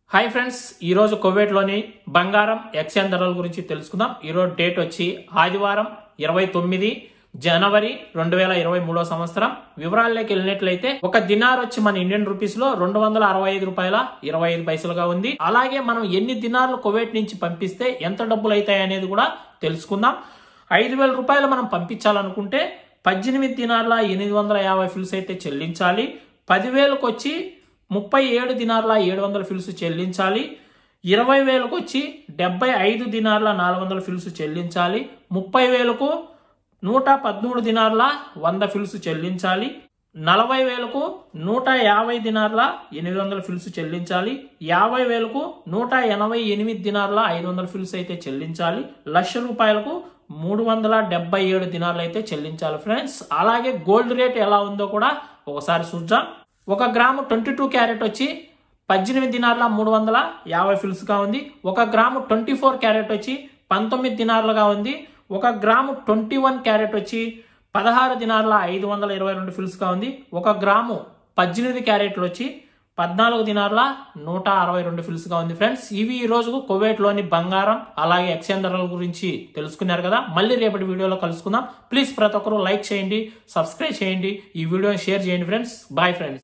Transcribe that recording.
hi friends ఈరోజు కువైట్లోని బంగారం exchange ధరల గురించి తెలుసుకుందాం ఈరోజు డేట్ వచ్చి ఆదివారం ఇరవై తొమ్మిది జనవరి రెండు వేల ఇరవై మూడో సంవత్సరం వివరాల్లోకి వెళ్ళినట్లయితే ఒక దినార్ వచ్చి మన ఇండియన్ రూపీస్ లో రెండు వందల అరవై ఐదు రూపాయల ఇరవై ఐదు పైసలుగా ఉంది అలాగే మనం ఎన్ని దినార్లు కువైట్ నుంచి పంపిస్తే ఎంత డబ్బులు అవుతాయి అనేది కూడా తెలుసుకుందాం ఐదు వేల రూపాయలు మనం పంపించాలనుకుంటే పద్దెనిమిది దినార్ల ఎనిమిది వందల యాభై ఫిల్స్ అయితే చెల్లించాలి పదివేలకు వచ్చి ముప్పై ఏడు దినార్ల ఏడు వందల ఫిల్స్ చెల్లించాలి ఇరవై వేలకు వచ్చి డెబ్బై ఐదు దినార్ల నాలుగు వందల ఫిల్స్ చెల్లించాలి ముప్పై వేలకు నూట పదమూడు దినార్ల వంద ఫిల్స్ చెల్లించాలి నలభై వేలకు నూట యాభై దినార్ల ఎనిమిది వందల ఫిల్స్ చెల్లించాలి యాభై వేలకు నూట ఎనభై ఎనిమిది దినార్ల ఐదు వందల ఫిల్స్ అయితే చెల్లించాలి లక్ష రూపాయలకు మూడు వందల డెబ్బై ఏడు దినార్లు అయితే చెల్లించాలి ఫ్రెండ్స్ అలాగే గోల్డ్ రేట్ ఎలా ఉందో కూడా ఒకసారి చూద్దాం ఒక గ్రాము ట్వంటీ టూ క్యారెట్ వచ్చి పద్దెనిమిది దినార్ల మూడు వందల యాభై ఫిల్స్గా ఉంది ఒక గ్రాము ట్వంటీ ఫోర్ క్యారెట్ వచ్చి పంతొమ్మిది దినార్లుగా ఉంది ఒక గ్రాము ట్వంటీ వన్ క్యారెట్ వచ్చి పదహారు దినార్ల ఐదు వందల ఇరవై రెండు ఫిల్స్గా ఉంది ఒక గ్రాము పద్దెనిమిది క్యారెట్లు వచ్చి పద్నాలుగు దినార్ల నూట అరవై రెండు ఫిల్స్గా ఉంది ఫ్రెండ్స్ ఇవి ఈ రోజు కువైట్లోని బంగారం అలాగే ఎక్స్చేంజ్ ధరల గురించి తెలుసుకున్నారు కదా మళ్ళీ రేపటి వీడియోలో కలుసుకుందాం ప్లీజ్ ప్రతి ఒక్కరూ లైక్ చేయండి సబ్స్క్రైబ్ చేయండి ఈ వీడియోని షేర్ చేయండి ఫ్రెండ్స్ బాయ్ ఫ్రెండ్స్